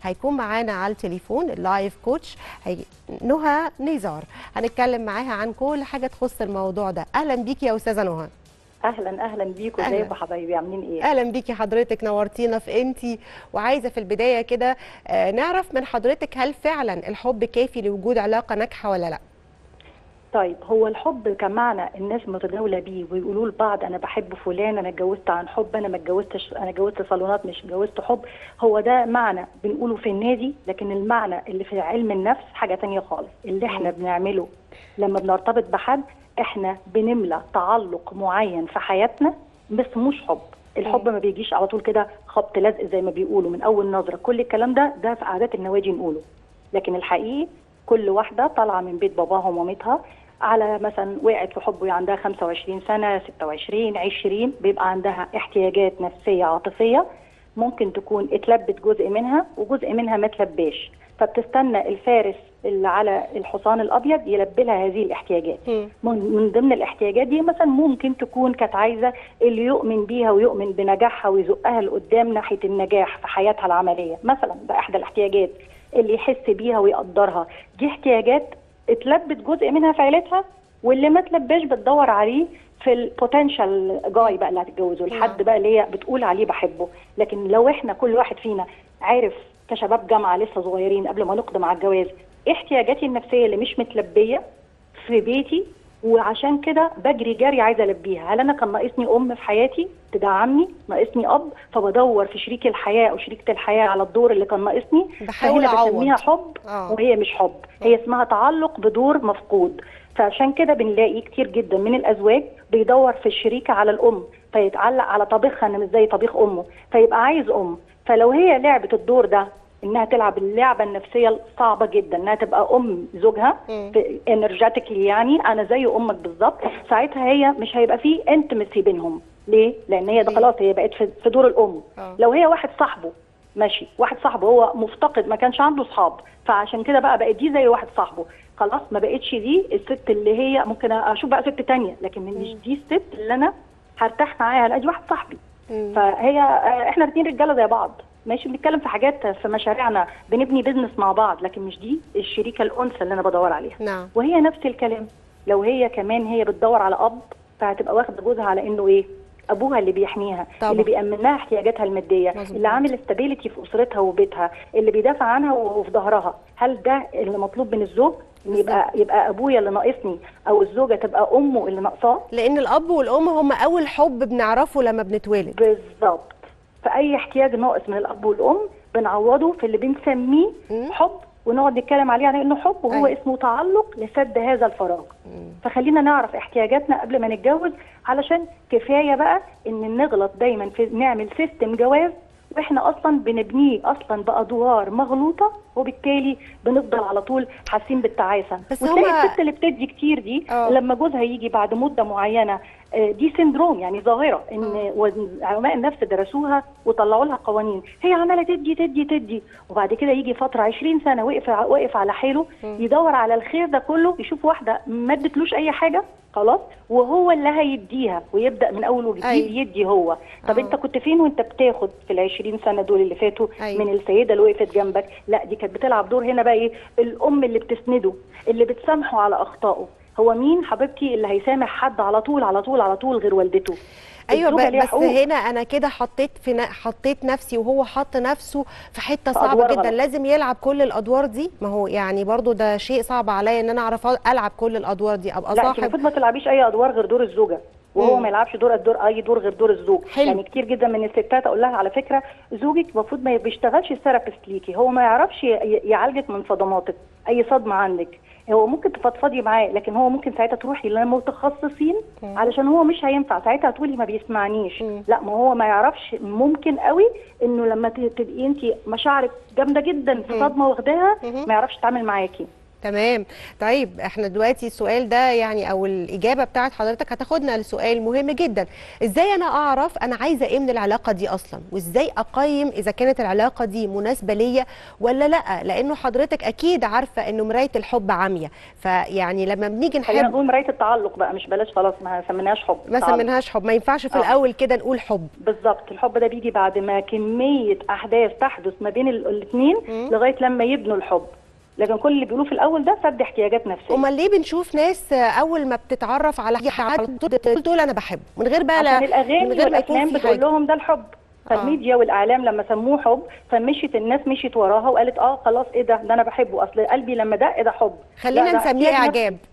هيكون معانا على التليفون اللايف كوتش هي... نهى نزار هنتكلم معاها عن كل حاجه تخص الموضوع ده اهلا بيكي يا استاذه نهى اهلا اهلا بيكم أهلاً. ازيكم حبايبي عاملين ايه اهلا بيكي حضرتك نورتينا في انتي وعايزه في البدايه كده آه، نعرف من حضرتك هل فعلا الحب كافي لوجود علاقه ناجحه ولا لا طيب هو الحب كمعنى الناس متداوله بيه ويقولوا لبعض انا بحب فلان انا اتجوزت عن حب انا ما اتجوزتش انا اتجوزت صالونات مش اتجوزت حب هو ده معنى بنقوله في النادي لكن المعنى اللي في علم النفس حاجه تانية خالص اللي احنا بنعمله لما بنرتبط بحد احنا بنملى تعلق معين في حياتنا بس مش حب الحب ما بيجيش على طول كده خبط لزق زي ما بيقولوا من اول نظره كل الكلام ده ده في قعدات النوادي نقوله لكن الحقيقي كل واحده طالعه من بيت باباها ومامتها على مثلا وقعت في حب وهي عندها 25 سنه 26 20 بيبقى عندها احتياجات نفسيه عاطفيه ممكن تكون اتلبت جزء منها وجزء منها ما اتلباش فبتستنى الفارس اللي على الحصان الابيض يلبي لها هذه الاحتياجات مم. من من ضمن الاحتياجات دي مثلا ممكن تكون كانت عايزه اللي يؤمن بيها ويؤمن بنجاحها ويزقها لقدام ناحيه النجاح في حياتها العمليه مثلا ده احدى الاحتياجات اللي يحس بيها ويقدرها دي احتياجات اتلبت جزء منها في عيلتها واللي ما اتلباش بتدور عليه في البوتنشال جاي بقى اللي هتتجوزه الحد بقى اللي هي بتقول عليه بحبه لكن لو احنا كل واحد فينا عارف كشباب جامعه لسه صغيرين قبل ما نقدم على الجواز ايه احتياجاتي النفسيه اللي مش متلبيه في بيتي وعشان كده بجري جري عايزه البيها هل انا كان ناقصني ام في حياتي تدعمني ناقصني اب فبدور في شريك الحياه او شريكه الحياه على الدور اللي كان ناقصني بحاول فهنا أعوض. بسميها حب آه. وهي مش حب هي اسمها تعلق بدور مفقود فعشان كده بنلاقي كتير جدا من الازواج بيدور في الشريكه على الام فيتعلق على طبيخها انا مش زي طبيخ امه فيبقى عايز ام فلو هي لعبت الدور ده انها تلعب اللعبه النفسيه الصعبه جدا انها تبقى ام زوجها مم. انرجيتيكلي يعني انا زي امك بالظبط ساعتها هي مش هيبقى فيه انتمسي بينهم ليه؟ لان هي ده ليه؟ خلاص هي بقت في في دور الام آه. لو هي واحد صاحبه ماشي واحد صاحبه هو مفتقد ما كانش عنده صحاب فعشان كده بقى بقت دي زي واحد صاحبه خلاص ما بقتش دي الست اللي هي ممكن اشوف بقى ست تانية لكن مش دي الست اللي انا هرتاح معاها لا دي واحد صاحبي مم. فهي آه، احنا الاثنين رجاله زي بعض ماشي بنتكلم في حاجات في مشاريعنا بنبني بيزنس مع بعض لكن مش دي الشريكه الانثى اللي انا بدور عليها نعم وهي نفس الكلام لو هي كمان هي بتدور على اب فهتبقى واخده جوزها على انه ايه ابوها اللي بيحميها طبعا. اللي بيامن لها احتياجاتها الماديه مظبوط. اللي عامل استابيليتي في اسرتها وبيتها اللي بيدافع عنها وهو في ظهرها هل ده اللي مطلوب من الزوج إن يبقى يبقى ابويا اللي ناقصني او الزوجه تبقى امه اللي ناقصاه لان الاب والام هم اول حب بنعرفه لما بنتولد بالظبط فاي احتياج ناقص من الاب والام بنعوضه في اللي بنسميه مم. حب ونقعد نتكلم عليه على انه حب وهو أيوة. اسمه تعلق لسد هذا الفراغ فخلينا نعرف احتياجاتنا قبل ما نتجوز علشان كفايه بقى ان نغلط دايما في نعمل سيستم جواز واحنا اصلا بنبنيه اصلا بادوار مغلوطه وبالتالي بنفضل على طول حاسين بالتعاسه بس وتلاقي هما- الست اللي بتدي كتير دي آه. لما جوزها يجي بعد مده معينه آه، دي سندروم يعني ظاهره ان آه. وز- علماء النفس درسوها وطلعوا لها قوانين هي عماله تدي تدي تدي وبعد كده يجي فتره 20 سنه وقف ع- واقف على حاله يدور على الخير ده كله يشوف واحده ما ادتلوش اي حاجه خلاص وهو اللي هيديها ويبدا من اول وجديد أيوة. يدي هو طب آه. انت كنت فين وانت بتاخد في ال 20 سنه دول اللي فاتوا أيوة. من السيده اللي وقفت جنبك لا دي كانت بتلعب دور هنا بقى ايه الام اللي بتسنده اللي بتسامحه على اخطائه هو مين حبيبتي اللي هيسامح حد على طول على طول على طول غير والدته ايوه الزوجة ب- ليها بس حقوق. هنا انا كده حطيت في ن- حطيت نفسي وهو حط نفسه في حته صعبه أدوار جدا غلط. لازم يلعب كل الادوار دي ما هو يعني برضو ده شيء صعب عليا ان انا اعرف العب كل الادوار دي ابقى لا انت صاحب المفروض ما تلعبيش اي ادوار غير دور الزوجه وهو مم. ما يلعبش دور الدور اي دور غير دور الزوج حلو. يعني كتير جدا من الستات اقول لها على فكره زوجك المفروض ما بيشتغلش ثيرابيست ليكي هو ما يعرفش ي- يعالجك من صدماتك اي صدمه عندك هو ممكن تفضفضي معاه لكن هو ممكن ساعتها تروحي لمتخصصين علشان هو مش هينفع ساعتها هتقولي ما بيسمعنيش مم. لا ما هو ما يعرفش ممكن قوي انه لما ت- تبقي انت مشاعرك جامده جدا في مم. صدمه واخداها مم. ما يعرفش يتعامل معاكي تمام طيب احنا دلوقتي السؤال ده يعني او الاجابه بتاعت حضرتك هتاخدنا لسؤال مهم جدا ازاي انا اعرف انا عايزه ايه من العلاقه دي اصلا وازاي اقيم اذا كانت العلاقه دي مناسبه ليا ولا لا لانه حضرتك اكيد عارفه انه مرايه الحب عاميه فيعني لما بنيجي خلينا نحب نقول مرايه التعلق بقى مش بلاش خلاص ما سميناهاش حب ما تعلق. سميناهاش حب ما ينفعش في آه. الاول كده نقول حب بالظبط الحب ده بيجي بعد ما كميه احداث تحدث ما بين الاثنين مم. لغايه لما يبنوا الحب لكن كل اللي بيقولوه في الاول ده سد احتياجات نفسيه امال ليه بنشوف ناس اول ما بتتعرف على حد تقول انا بحبه من غير بقى لا عشان الاغاني من غير ما يكون والافلام في بتقول حاجه لهم ده الحب فالميديا والاعلام لما سموه حب فمشيت الناس مشيت وراها وقالت اه خلاص ايه ده ده انا بحبه اصل قلبي لما ده ايه ده حب خلينا لا، ده نسميه احتياج نفسي. اعجاب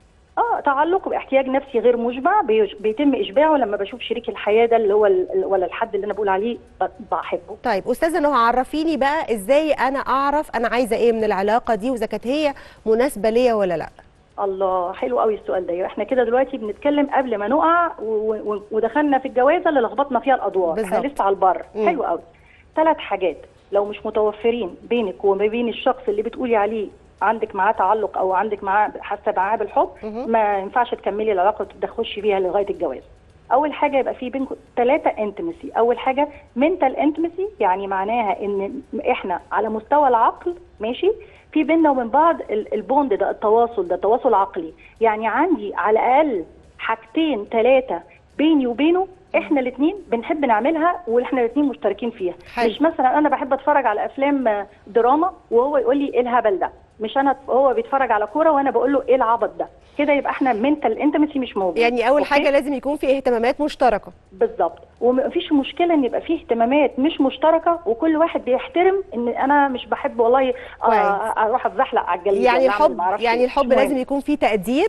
اه تعلق باحتياج نفسي غير مشبع بيج- بيتم اشباعه لما بشوف شريك الحياه ده اللي هو ال- ولا الحد اللي انا بقول عليه ب- بحبه طيب استاذه نهى عرفيني بقى ازاي انا اعرف انا عايزه ايه من العلاقه دي واذا كانت هي مناسبه ليا ولا لا الله حلو قوي السؤال ده احنا كده دلوقتي بنتكلم قبل ما نقع و- و- ودخلنا في الجوازه اللي لخبطنا فيها الادوار احنا بالظبط. لسه على البر مم. حلو قوي ثلاث حاجات لو مش متوفرين بينك وما بين الشخص اللي بتقولي عليه عندك معاه تعلق او عندك معاه حاسه معاه بالحب مهم. ما ينفعش تكملي العلاقه وتخشي بيها لغايه الجواز اول حاجه يبقى في بينكم ثلاثه انتمسي اول حاجه منتال انتمسي يعني معناها ان احنا على مستوى العقل ماشي في بيننا وبين بعض ال- البوند ده التواصل ده تواصل عقلي يعني عندي على الاقل حاجتين ثلاثه بيني وبينه احنا الاثنين بنحب نعملها واحنا الاثنين مشتركين فيها حلو. مش مثلا انا بحب اتفرج على افلام آه، دراما وهو يقول لي ايه الهبل ده مش انا هو بيتفرج على كوره وانا بقول له ايه العبط ده كده يبقى احنا منتال انتمسي مش موجود يعني اول أوكي؟ حاجه لازم يكون في اهتمامات مشتركه بالظبط ومفيش مشكله ان يبقى فيه اهتمامات مش مشتركه وكل واحد بيحترم ان انا مش بحب والله آه كويس. اروح اتزحلق على الجليد يعني ولا أعمل الحب معرفش يعني إيه. الحب مش مهم. لازم يكون فيه تقدير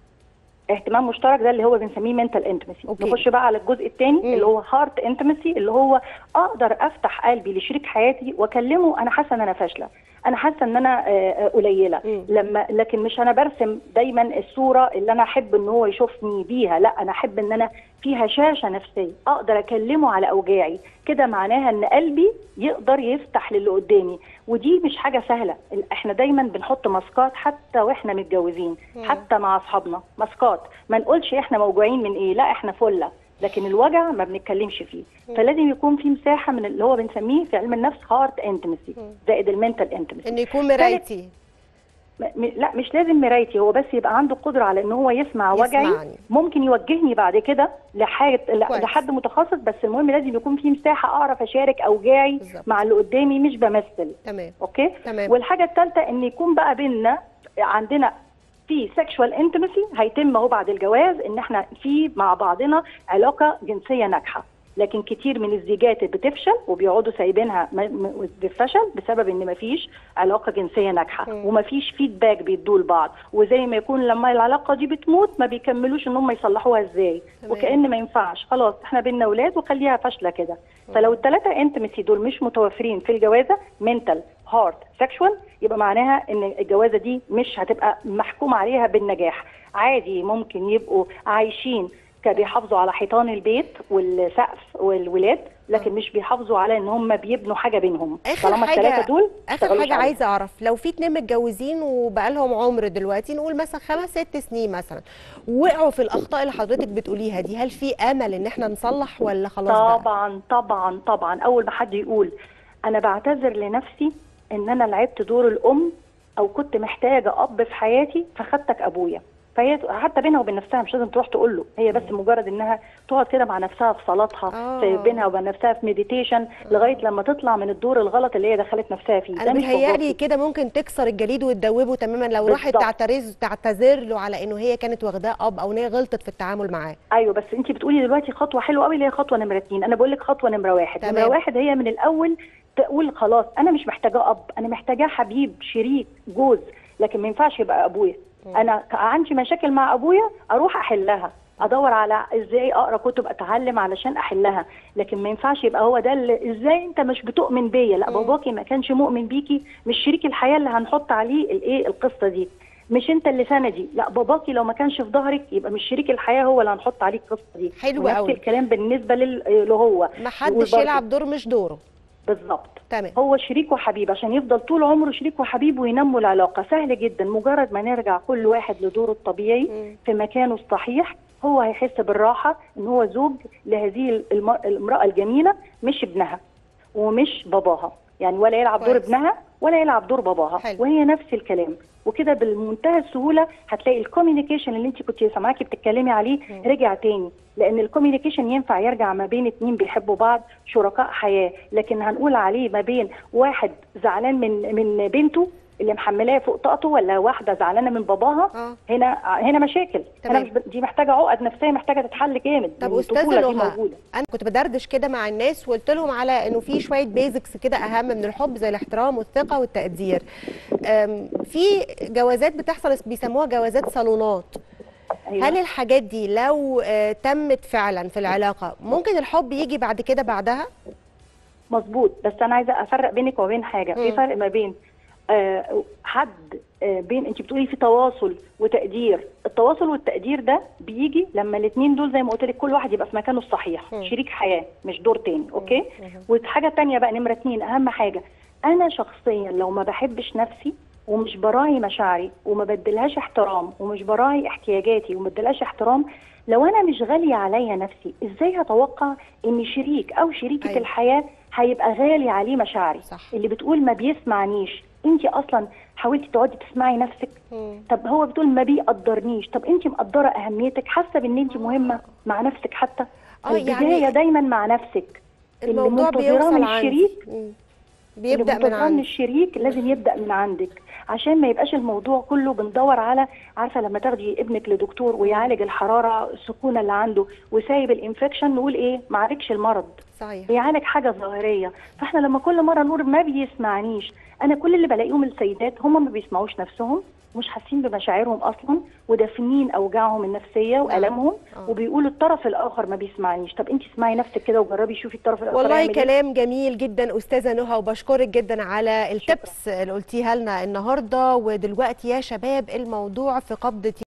اهتمام مشترك ده اللي هو بنسميه منتال انتمسي أوكي. نخش بقى على الجزء الثاني مم. اللي هو هارت انتمسي اللي هو اقدر افتح قلبي لشريك حياتي واكلمه انا حاسه ان انا فاشله انا حاسه ان انا آه، آه، قليله مم. لما لكن مش انا برسم دايما الصوره اللي انا احب ان هو يشوفني بيها لا انا احب ان انا في هشاشه نفسيه اقدر اكلمه على اوجاعي كده معناها ان قلبي يقدر يفتح للي قدامي ودي مش حاجه سهله ال- احنا دايما بنحط ماسكات حتى واحنا متجوزين مم. حتى مع اصحابنا ماسكات ما نقولش احنا موجوعين من ايه لا احنا فله لكن الوجع ما بنتكلمش فيه فلازم يكون في مساحه من اللي هو بنسميه في علم النفس هارت انتمسي زائد المنتال انتمسي انه يكون مرايتي م- م- لا مش لازم مرايتي هو بس يبقى عنده قدره على ان هو يسمع وجعي يسمعني. ممكن يوجهني بعد كده لحاجه ل- كويس. لحد متخصص بس المهم لازم يكون في مساحه اعرف اشارك اوجاعي بالظبط. مع اللي قدامي مش بمثل تمام اوكي تمام. والحاجه الثالثه ان يكون بقى بينا عندنا في سexual intimacy هيتم اهو بعد الجواز ان احنا في مع بعضنا علاقه جنسيه ناجحه لكن كتير من الزيجات بتفشل وبيقعدوا سايبينها م- م- بفشل بسبب ان مفيش علاقه جنسيه ناجحه مم. ومفيش فيدباك بيدوا لبعض وزي ما يكون لما العلاقه دي بتموت ما بيكملوش ان هم يصلحوها ازاي تمام. وكأن ما ينفعش خلاص احنا بينا اولاد وخليها فاشله كده فلو الثلاثه انتمسي دول مش متوفرين في الجوازه منتال هارت سexual يبقى معناها ان الجوازه دي مش هتبقى محكوم عليها بالنجاح عادي ممكن يبقوا عايشين كبيحافظوا على حيطان البيت والسقف والولاد لكن مش بيحافظوا على ان هم بيبنوا حاجه بينهم آخر طالما حاجة- الثلاثه دول اخر اشتغلوش حاجه عليها. عايزه اعرف لو في اتنين متجوزين وبقالهم عمر دلوقتي نقول مثلا خمس ست سنين مثلا وقعوا في الاخطاء اللي حضرتك بتقوليها دي هل في امل ان احنا نصلح ولا خلاص بقى طبعا طبعا طبعا اول ما حد يقول انا بعتذر لنفسي ان انا لعبت دور الام او كنت محتاجه اب في حياتي فخدتك ابويا فهي حتى بينها وبين نفسها مش لازم تروح تقول له هي بس مجرد انها تقعد كده مع نفسها في صلاتها آه. في بينها وبين نفسها في ميديتيشن لغايه لما تطلع من الدور الغلط اللي هي دخلت نفسها فيه انا ده مش بيتهيألي باباكي. كده ممكن تكسر الجليد وتدوبه تماما لو راحت بالظبط. تعترز تعتذر له على انه هي كانت واخداه اب او ان هي غلطت في التعامل معاه ايوه بس انت بتقولي دلوقتي خطوه حلوه قوي اللي هي خطوه نمره اتنين انا بقول لك خطوه نمره واحد تمام. نمره واحد هي من الاول تقول خلاص انا مش محتاجاه اب انا محتاجاه حبيب شريك جوز لكن ما ينفعش يبقى ابويا انا ك- عندي مشاكل مع ابويا اروح احلها ادور على ازاي اقرا كتب اتعلم علشان احلها لكن ما ينفعش يبقى هو ده اللي ازاي انت مش بتؤمن بيا لا مم. باباكي ما كانش مؤمن بيكي مش شريك الحياه اللي هنحط عليه الايه القصه دي مش انت اللي سندي لا باباكي لو ما كانش في ظهرك يبقى مش شريك الحياه هو اللي هنحط عليه القصه دي حلو ونفس قوي. الكلام بالنسبه لل- له هو ما حدش وبرضه- يلعب دور مش دوره بالظبط تمام هو شريك وحبيب عشان يفضل طول عمره شريك وحبيب وينموا العلاقه سهل جدا مجرد ما نرجع كل واحد لدوره الطبيعي مم. في مكانه الصحيح هو هيحس بالراحه ان هو زوج لهذه الم- الامراه الجميله مش ابنها ومش باباها يعني ولا يلعب دور كويس. ابنها ولا يلعب دور باباها حلو. وهي نفس الكلام وكده بالمنتهى السهوله هتلاقي الكوميونيكيشن اللي انت كنت سامعاكي بتتكلمي عليه مم. رجع تاني لان الكوميونيكيشن ينفع يرجع ما بين اتنين بيحبوا بعض شركاء حياه لكن هنقول عليه ما بين واحد زعلان من من بنته اللي محملاه فوق طاقته ولا واحده زعلانه من باباها اه هنا هنا مشاكل هنا تمام. مش ب- دي محتاجه عقد نفسيه محتاجه تتحل جامد طب من استاذه الطفولة دي نهى موجوده انا كنت بدردش كده مع الناس وقلت لهم على انه في شويه بيزكس كده اهم من الحب زي الاحترام والثقه والتقدير أم، في جوازات بتحصل بيسموها جوازات صالونات أيوة. هل الحاجات دي لو آه، تمت فعلا في العلاقه ممكن الحب يجي بعد كده بعدها مظبوط بس انا عايزه افرق بينك وبين حاجه في مم. فرق ما بين آه، حد آه، بين انت بتقولي في تواصل وتقدير التواصل والتقدير ده بيجي لما الاثنين دول زي ما قلت لك كل واحد يبقى في مكانه الصحيح مم. شريك حياه مش دور تاني اوكي مم. وحاجه تانية بقى نمره اتنين اهم حاجه انا شخصيا لو ما بحبش نفسي ومش براعي مشاعري وما بدلهاش احترام ومش براعي احتياجاتي وما بدلهاش احترام لو انا مش غاليه عليا نفسي ازاي هتوقع ان شريك او شريكه أيوة. الحياه هيبقى غالي عليه مشاعري صح. اللي بتقول ما بيسمعنيش انت اصلا حاولتي تقعدي تسمعي نفسك مم. طب هو بتقول ما بيقدرنيش طب انت مقدره اهميتك حاسه بان انت مهمه مع نفسك حتى آه، البدايه يعني دايما مع نفسك اللي الموضوع منتظراه بيوصل من عندي الشريك مم. بيبدا اللي من منتظراه من عندي الشريك لازم يبدا من عندك عشان ما يبقاش الموضوع كله بندور على عارفه لما تاخدي ابنك لدكتور ويعالج الحراره السخونه اللي عنده وسايب الانفكشن نقول ايه ما عالجش المرض صحيح بيعالج حاجه ظاهريه فاحنا لما كل مره نقول ما بيسمعنيش انا كل اللي بلاقيهم السيدات هم ما بيسمعوش نفسهم مش حاسين بمشاعرهم اصلا ودافنين اوجاعهم النفسيه والامهم آه. وبيقولوا الطرف الاخر ما بيسمعنيش طب انت اسمعي نفسك كده وجربي شوفي الطرف الاخر والله يعمل إيه. كلام جميل جدا استاذه نهى وبشكرك جدا على التبس اللي قلتيها لنا النهارده ودلوقتي يا شباب الموضوع في قبضه